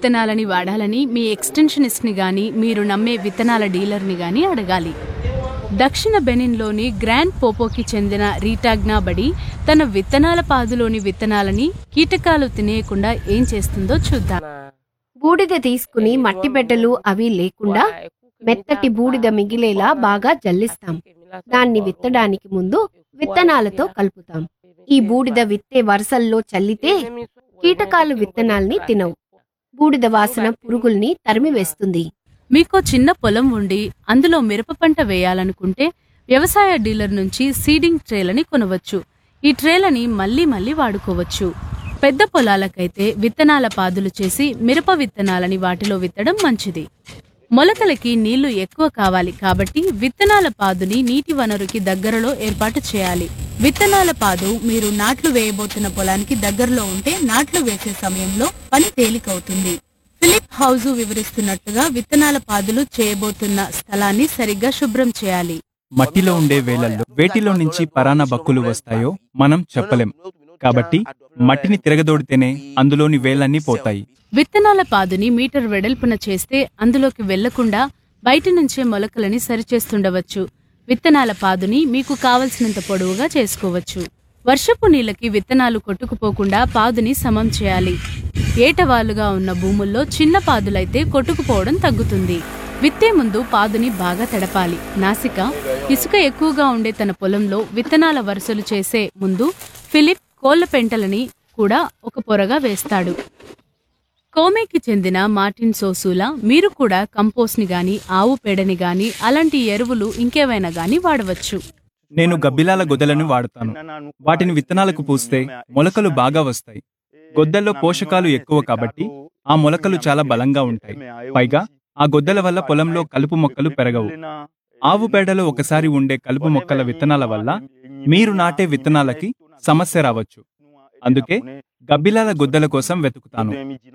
విత్తనాలని వాడాలని మీ ఎక్స్టెన్షనిస్ట్ని గాని మీరు నమ్మే విత్తనాల డీలర్ని గాని అడగాలి దక్షిణ బెనిన్లోని గ్రాండ్ పోపోకి చెందిన రీటాగ్నా బడి తన విత్తనాల పాదులోని విత్తనాలని కీటకాలు తినేయకుండా ఏం చేస్తుందో చూద్దాం బూడిద తీసుకుని మట్టి బిడ్డలు అవి లేకుండా మెత్తటి బూడిద మిగిలేలా బాగా జల్లిస్తాం దాన్ని విత్తడానికి ముందు విత్తనాలతో కలుపుతాం ఈ బూడిద విత్తే వరుసల్లో చల్లితే కీటకాలు విత్తనాల్ని తినవు బూడిద వాసన పురుగుల్ని తరిమివేస్తుంది మీకో చిన్న పొలం ఉండి అందులో మిరప పంట వేయాలనుకుంటే వ్యవసాయ డీలర్ నుంచి సీడింగ్ ట్రేలని కొనవచ్చు ఈ ట్రేలని మళ్ళీ మళ్ళీ వాడుకోవచ్చు పెద్ద పొలాలకైతే విత్తనాల పాదులు చేసి మిరప విత్తనాలని వాటిలో విత్తడం మంచిది మొలకలకి నీళ్లు ఎక్కువ కావాలి కాబట్టి విత్తనాల పాదుని నీటి వనరుకి దగ్గరలో ఏర్పాటు చేయాలి విత్తనాల పాదు మీరు నాట్లు వేయబోతున్న పొలానికి దగ్గరలో ఉంటే నాట్లు వేసే సమయంలో పని తేలికవుతుంది ఫిలిప్ హౌజు వివరిస్తున్నట్టుగా విత్తనాల పాదులు చేయబోతున్న స్థలాన్ని సరిగ్గా శుభ్రం చేయాలి మట్టిలో ఉండే వేలల్లో వేటిలో నుంచి పరాన్న బక్కులు వస్తాయో మనం చెప్పలేం కాబట్టి మట్టిని తిరగదోడితేనే అందులోని వేలన్నీ పోతాయి విత్తనాల పాదుని మీటర్ వెడల్పున చేస్తే అందులోకి వెళ్లకుండా బయట నుంచే మొలకలని సరిచేస్తుండవచ్చు విత్తనాల పాదుని మీకు కావలసినంత పొడవుగా చేసుకోవచ్చు వర్షపు నీళ్ళకి విత్తనాలు కొట్టుకుపోకుండా పాదుని సమం చేయాలి ఏటవాలుగా ఉన్న భూముల్లో చిన్న పాదులైతే కొట్టుకుపోవడం తగ్గుతుంది విత్తే ముందు పాదుని బాగా తడపాలి నాసిక ఇసుక ఎక్కువగా ఉండే తన పొలంలో విత్తనాల వరుసలు చేసే ముందు ఫిలిప్ కోళ్ల పెంటలని కూడా ఒక పొరగా వేస్తాడు కోమేకి చెందిన మార్టిన్ సోసూలా మీరు కూడా కంపోస్ట్ ని గాని ఆవు పేడని గాని అలాంటి ఎరువులు ఇంకేవైనా గాని వాడవచ్చు నేను గబ్బిలాల గొద్దలను వాడుతాను వాటిని విత్తనాలకు పూస్తే మొలకలు బాగా వస్తాయి గొద్దల్లో పోషకాలు ఎక్కువ కాబట్టి ఆ మొలకలు చాలా బలంగా ఉంటాయి పైగా ఆ గొద్దల వల్ల పొలంలో కలుపు మొక్కలు పెరగవు ఆవు పేడలో ఒకసారి ఉండే కలుపు మొక్కల విత్తనాల వల్ల మీరు నాటే విత్తనాలకి సమస్య రావచ్చు అందుకే గబ్బిలాల గొద్దల కోసం వెతుకుతాను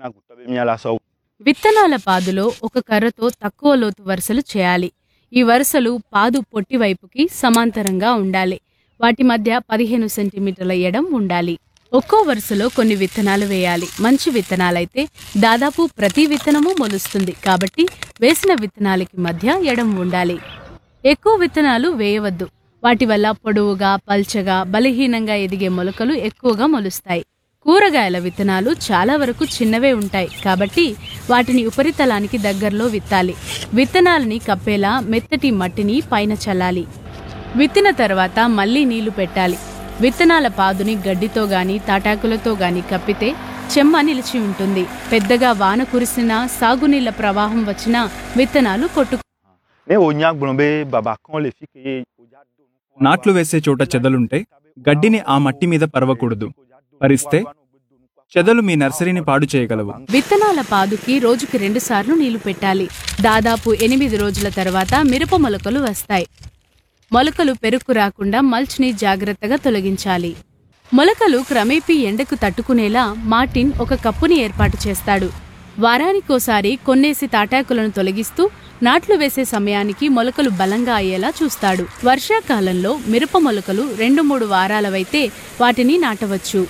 విత్తనాల పాదులో ఒక కర్రతో తక్కువ లోతు వరుసలు చేయాలి ఈ వరుసలు పాదు పొట్టి వైపుకి సమాంతరంగా ఉండాలి వాటి మధ్య పదిహేను సెంటీమీటర్ల ఎడం ఉండాలి ఒక్కో వరుసలో కొన్ని విత్తనాలు వేయాలి మంచి విత్తనాలైతే దాదాపు ప్రతి విత్తనము మొలుస్తుంది కాబట్టి వేసిన విత్తనాలకి మధ్య ఎడం ఉండాలి ఎక్కువ విత్తనాలు వేయవద్దు వాటి వల్ల పొడవుగా పల్చగా బలహీనంగా ఎదిగే మొలకలు ఎక్కువగా మొలుస్తాయి కూరగాయల విత్తనాలు చాలా వరకు చిన్నవే ఉంటాయి కాబట్టి వాటిని ఉపరితలానికి దగ్గరలో విత్తాలి విత్తనాలని కప్పేలా మెత్తటి మట్టిని పైన చల్లాలి విత్తిన తర్వాత మళ్ళీ నీళ్లు పెట్టాలి విత్తనాల పాదుని గడ్డితో గాని తాటాకులతో గాని కప్పితే చెమ్మ నిలిచి ఉంటుంది పెద్దగా వాన కురిసినా సాగునీళ్ల ప్రవాహం వచ్చినా విత్తనాలు కొట్టు ne wo nya gblɔm be babakan le fi ke నాట్లు వేసే చోట చెదలుంటే గడ్డిని ఆ మట్టి మీద పరవకూడదు పరిస్తే చెదలు మీ నర్సరీని పాడు చేయగలవు విత్తనాల పాదుకి రోజుకి రెండు సార్లు నీళ్లు పెట్టాలి దాదాపు ఎనిమిది రోజుల తర్వాత మిరప మొలకలు వస్తాయి మొలకలు పెరుక్కు రాకుండా మల్చ్ని జాగ్రత్తగా తొలగించాలి మొలకలు క్రమేపీ ఎండకు తట్టుకునేలా మార్టిన్ ఒక కప్పుని ఏర్పాటు చేస్తాడు వారానికోసారి కొన్నేసి తాటాకులను తొలగిస్తూ నాట్లు వేసే సమయానికి మొలకలు బలంగా అయ్యేలా చూస్తాడు వర్షాకాలంలో మిరప మొలకలు రెండు మూడు వారాలవైతే వాటిని నాటవచ్చు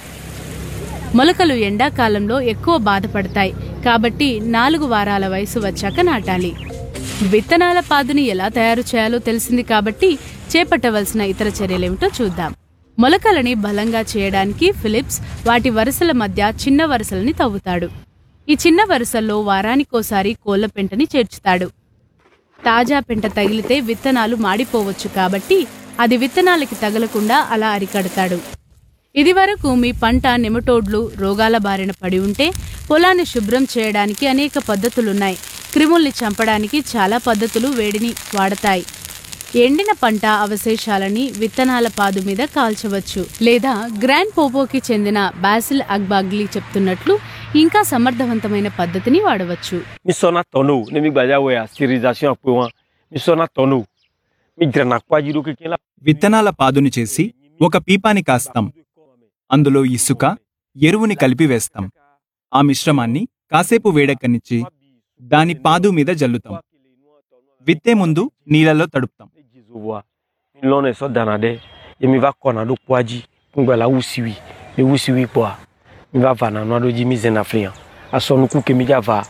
మొలకలు ఎండాకాలంలో ఎక్కువ బాధపడతాయి కాబట్టి నాలుగు వారాల వయసు వచ్చాక నాటాలి విత్తనాల పాదుని ఎలా తయారు చేయాలో తెలిసింది కాబట్టి చేపట్టవలసిన ఇతర చర్యలేమిటో చూద్దాం మొలకలని బలంగా చేయడానికి ఫిలిప్స్ వాటి వరుసల మధ్య చిన్న వరుసలని తవ్వుతాడు ఈ చిన్న వరుసల్లో వారానికోసారి కోళ్ల పెంటని చేర్చుతాడు తాజా పెంట తగిలితే విత్తనాలు మాడిపోవచ్చు కాబట్టి అది విత్తనాలకి తగలకుండా అలా అరికడతాడు ఇది వరకు మీ పంట నెమటోడ్లు రోగాల బారిన పడి ఉంటే పొలాన్ని శుభ్రం చేయడానికి అనేక పద్ధతులున్నాయి క్రిముల్ని చంపడానికి చాలా పద్ధతులు వేడిని వాడతాయి ఎండిన పంట అవశేషాలని విత్తనాల పాదు మీద కాల్చవచ్చు లేదా గ్రాండ్ పోపోకి చెందిన బాసిల్ అగ్బాగ్లీ చెప్తున్నట్లు ఇంకా సమర్థవంతమైన పద్ధతిని వాడవచ్చు mi sɔnna tɔnɔ ne mi gbaja wɛ a sterilisation a kpe wa mi sɔnna tɔnɔ mi dirana kpaji do keke la. విత్తనాల పాదుని చేసి ఒక పీపాని కాస్తాం అందులో ఇసుక ఎరువుని కలిపి వేస్తాం ఆ మిశ్రమాన్ని కాసేపు వేడెక్కనిచ్చి దాని పాదు మీద జల్లుతాం విత్తే ముందు నీళ్ళలో తడుపుతాం ne jizo wa mi lɔn ne sɔ dana dɛ ye mi va kɔna do kpaji kungba la wusiwi mi wusiwi kpɔa mi va va na nua do dzi mi zɛna fli yan a sɔ nuku ke mi dza va